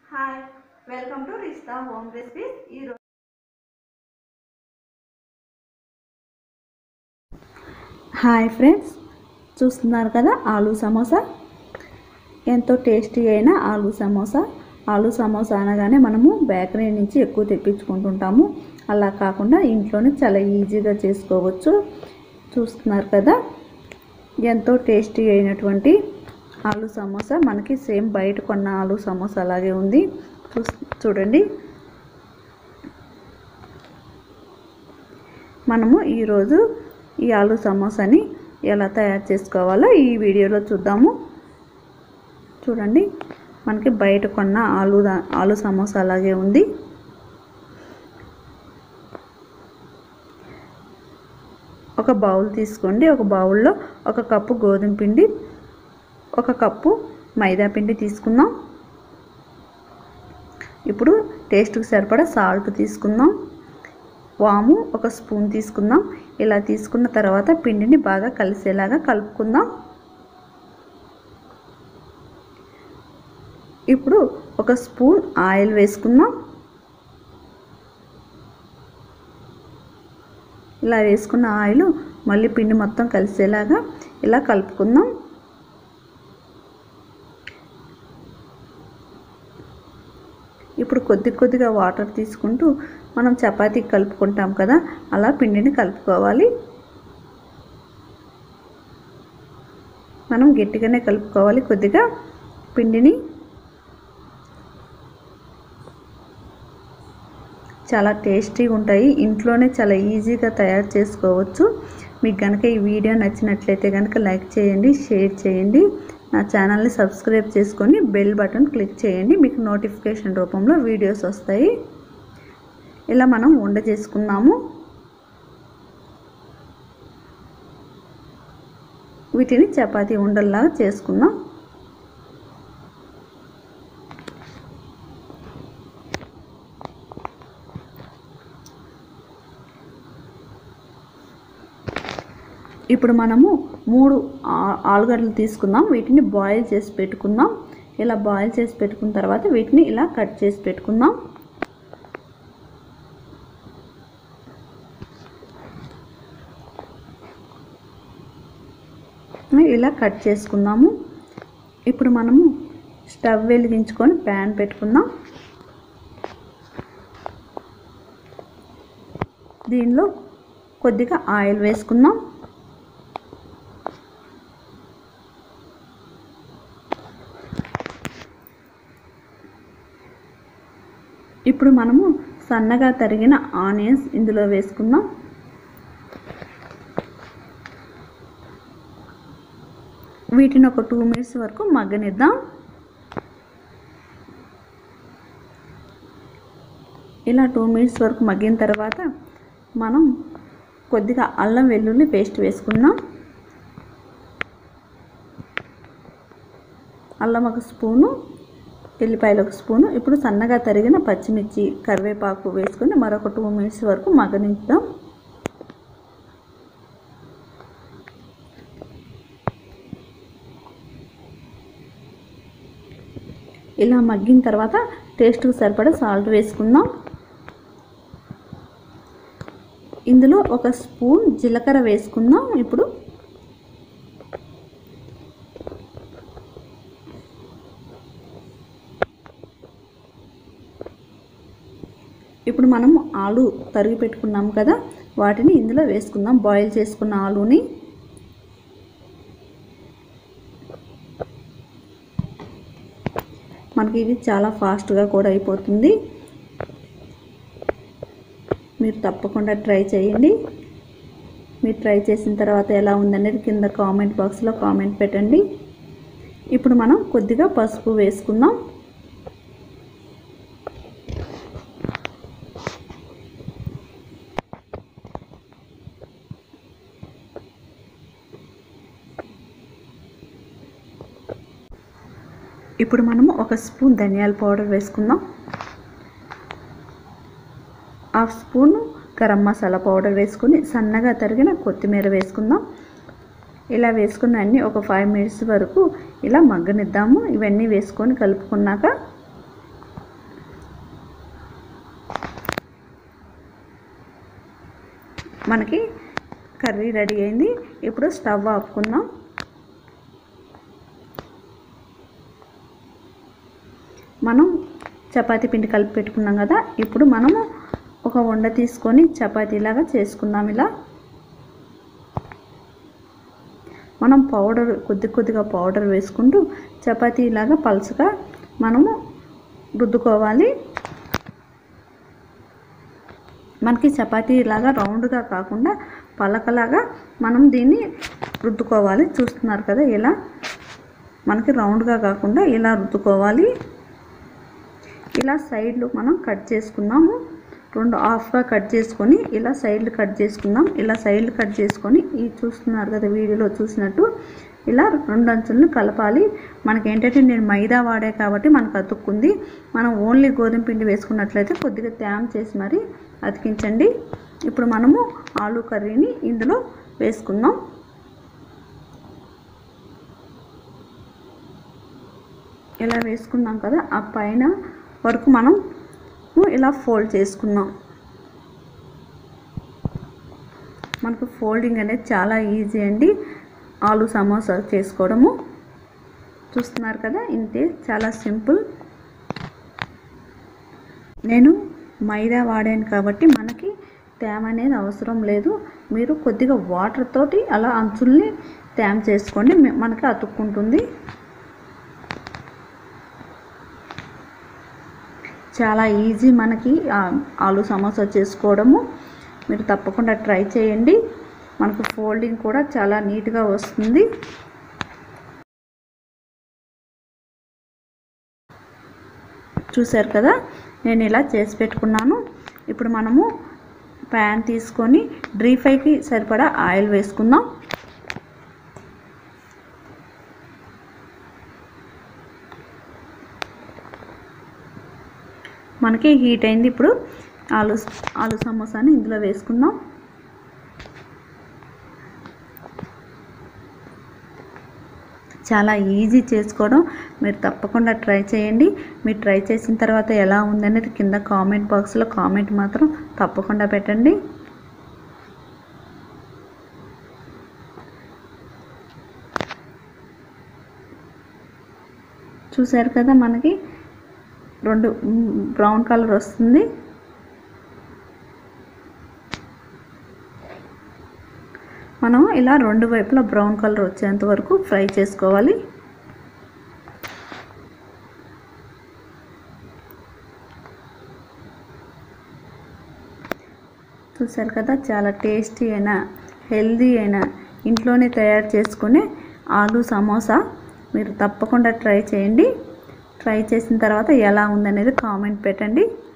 hi welcome to Rista home recipes ఈరోజు hi friends చూస్తున్నారు కదా ఆలూ సమోసా ఎంతో టేస్టీ అయిన ఆలూ సమోసా ఆలూ సమోసా అనగానే మనము బేకరీ నుంచి ఎక్కువ తెప్పించుకుంటుంటాము అలా కాకుండా ఇంట్లోనే చాలా ఈజీగా చేసుకోవచ్చు చూస్తున్నారు కదా ఎంతో టేస్టీ అయినటువంటి ఆలూ సమోసా మనకి సేమ్ బయట కొన్న ఆలూ సమోసా అలాగే ఉంది చూస్ చూడండి మనము ఈరోజు ఈ ఆలూ సమోసాని ఎలా తయారు చేసుకోవాలో ఈ వీడియోలో చూద్దాము చూడండి మనకి బయట కొన్న ఆలూ దా- ఆలూ సమోసా అలాగే ఉంది ఒక బౌల్ తీసుకోండి ఒక బౌల్లో ఒక కప్పు గోధుమ పిండి ఒక కప్పు మైదా పిండి తీసుకుందాం ఇప్పుడు టేస్ట్కి సరిపడా సాల్ట్ తీసుకుందాం వాము ఒక స్పూన్ తీసుకుందాం ఇలా తీసుకున్న తర్వాత పిండిని బాగా కలిసేలాగా కలుపుకుందాం ఇప్పుడు ఒక స్పూన్ ఆయిల్ వేసుకుందాం ఇలా వేసుకున్న ఆయిల్ మళ్ళీ పిండి మొత్తం కలిసేలాగా ఇలా కలుపుకుందాం ఇప్పుడు కొద్ది కొద్దిగా వాటర్ తీసుకుంటూ మనం చపాతీకి కలుపుకుంటాం కదా అలా పిండిని కలుపుకోవాలి మనం గట్టిగానే కలుపుకోవాలి కొద్దిగా పిండిని చాలా టేస్టీగా ఉంటాయి ఇంట్లోనే చాలా ఈజీగా తయారు చేసుకోవచ్చు మీకు కనుక ఈ వీడియో నచ్చినట్లయితే కనుక లైక్ చేయండి షేర్ చేయండి నా ఛానల్ని సబ్స్క్రైబ్ చేసుకొని బెల్ బటన్ క్లిక్ చేయండి మీకు నోటిఫికేషన్ రూపంలో వీడియోస్ వస్తాయి ఇలా మనం వండ చేసుకుందాము వీటిని చపాతీ ఉండల్లాగా చేసుకుందాం ఇప్పుడు మనము మూడు ఆ- ఆలుగడ్డలు తీసుకుందాం వీటిని బాయిల్ చేసి పెట్టుకుందాం ఇలా బాయిల్ చేసి పెట్టుకున్న తర్వాత వీటిని ఇలా కట్ చేసి పెట్టుకుందాం ఇలా కట్ చేసుకుందాము ఇప్పుడు మనము స్టవ్ వెలిగించుకొని ప్యాన్ పెట్టుకుందాం దీనిలో కొద్దిగా ఆయిల్ వేసుకుందాం ఇప్పుడు మనము సన్నగా తరిగిన ఆనియన్స్ ఇందులో వేసుకుందాం వీటిని ఒక టూ మినిట్స్ వరకు మగ్గనిద్దాం ఇలా టూ మినిట్స్ వరకు మగ్గిన తర్వాత మనం కొద్దిగా అల్లం వెల్లుల్లి పేస్ట్ వేసుకుందాం అల్లం ఒక స్పూను ఎల్లిపాయలు ఒక స్పూను ఇప్పుడు సన్నగా తరిగిన పచ్చిమిర్చి కరివేపాకు వేసుకొని మరొక టూ మినిట్స్ వరకు మగ్గనిద్దాం ఇలా మగ్గిన తర్వాత టేస్ట్కి సరిపడా సాల్ట్ వేసుకుందాం ఇందులో ఒక స్పూన్ జీలకర్ర వేసుకుందాం ఇప్పుడు ఇప్పుడు మనం ఆలు తరిగి పెట్టుకున్నాం కదా వాటిని ఇందులో వేసుకుందాం బాయిల్ చేసుకున్న ఆలుని మనకి ఇది చాలా ఫాస్ట్గా కూడా అయిపోతుంది మీరు తప్పకుండా ట్రై చేయండి మీరు ట్రై చేసిన తర్వాత ఎలా ఉందనేది కింద కామెంట్ బాక్స్లో కామెంట్ పెట్టండి ఇప్పుడు మనం కొద్దిగా పసుపు వేసుకుందాం ఇప్పుడు మనము ఒక స్పూన్ ధనియాల పౌడర్ వేసుకుందాం half spoon garam masala powder వేసుకుని సన్నగా తరిగిన కొత్తిమీర వేసుకుందాం ఇలా వేసుకున్న అన్ని ఒక ఫైవ్ మినిట్స్ వరకు ఇలా మగ్గనిద్దాము ఇవన్నీ వేసుకొని కలుపుకున్నాక మనకి కర్రీ రెడీ అయింది ఇప్పుడు స్టవ్ ఆపుకుందాం మనం చపాతీ పిండి కలిపి పెట్టుకున్నాం కదా ఇప్పుడు మనము ఒక వండ తీసుకొని చపాతీలాగా చేసుకుందాం ఇలా మనం పౌడర్ కొద్ది కొద్దిగా పౌడర్ వేసుకుంటూ చపాతీలాగా పలుచగా మనము రుద్దుకోవాలి మనకి చపాతీ లాగా రౌండ్గా కాకుండా పలకలాగా మనం దీన్ని రుద్దుకోవాలి చూస్తున్నారు కదా ఇలా మనకి రౌండ్గా కాకుండా ఇలా రుద్దుకోవాలి ఇలా సైడ్లు మనం కట్ చేసుకున్నాము రెండు హాఫ్గా కట్ చేసుకొని ఇలా సైడ్లు కట్ చేసుకుందాం ఇలా సైడ్లు కట్ చేసుకొని ఈ చూస్తున్నారు కదా వీడియోలో చూసినట్టు ఇలా రెండు అంచులను కలపాలి మనకి ఏంటంటే నేను మైదా వాడే కాబట్టి మనకు అతుక్కుంది మనం ఓన్లీ గోధుమ పిండి వేసుకున్నట్లయితే కొద్దిగా తేమ చేసి మరి అతికించండి ఇప్పుడు మనము ఆలు కర్రీని ఇందులో వేసుకుందాం ఇలా వేసుకున్నాం కదా ఆ పైన వరకు మనం ఇలా ఫోల్డ్ చేసుకుందాం మనకు ఫోల్డింగ్ అనేది చాలా ఈజీ అండి ఆలు సమోసా చేసుకోవడము చూస్తున్నారు కదా ఇంతే చాలా సింపుల్ నేను మైదా వాడాను కాబట్టి మనకి తేమ అనేది అవసరం లేదు మీరు కొద్దిగా వాటర్ తోటి అలా అంచుల్ని తేమ చేసుకోండి మే- మనకి అతుక్కుంటుంది చాలా ఈజీ మనకి ఆ, ఆలు సమోసా చేసుకోవడము మీరు తప్పకుండా ట్రై చేయండి మనకు ఫోల్డింగ్ కూడా చాలా నీట్గా వస్తుంది చూశారు కదా నేను ఇలా చేసి పెట్టుకున్నాను ఇప్పుడు మనము ప్యాన్ తీసుకొని డ్రీ ఫ్రైకి సరిపడా ఆయిల్ వేసుకుందాం మనకి హీట్ అయింది ఇప్పుడు ఆలు ఆలు సమోసాని ఇందులో వేసుకుందాం చాలా ఈజీ చేసుకోవడం మీరు తప్పకుండా ట్రై చేయండి మీరు ట్రై చేసిన తర్వాత ఎలా ఉందనేది కింద కామెంట్ బాక్స్లో కామెంట్ మాత్రం తప్పకుండా పెట్టండి చూసారు కదా మనకి రెండు బ్రౌన్ కలర్ వస్తుంది మనం ఇలా రెండు వైపులా బ్రౌన్ కలర్ వచ్చేంత వరకు ఫ్రై చేసుకోవాలి చూసారు కదా చాలా టేస్టీ అయిన హెల్దీ అయిన ఇంట్లోనే తయారు చేసుకునే ఆలు సమోసా మీరు తప్పకుండా ట్రై చేయండి ట్రై చేసిన తర్వాత ఎలా ఉందనేది కామెంట్ పెట్టండి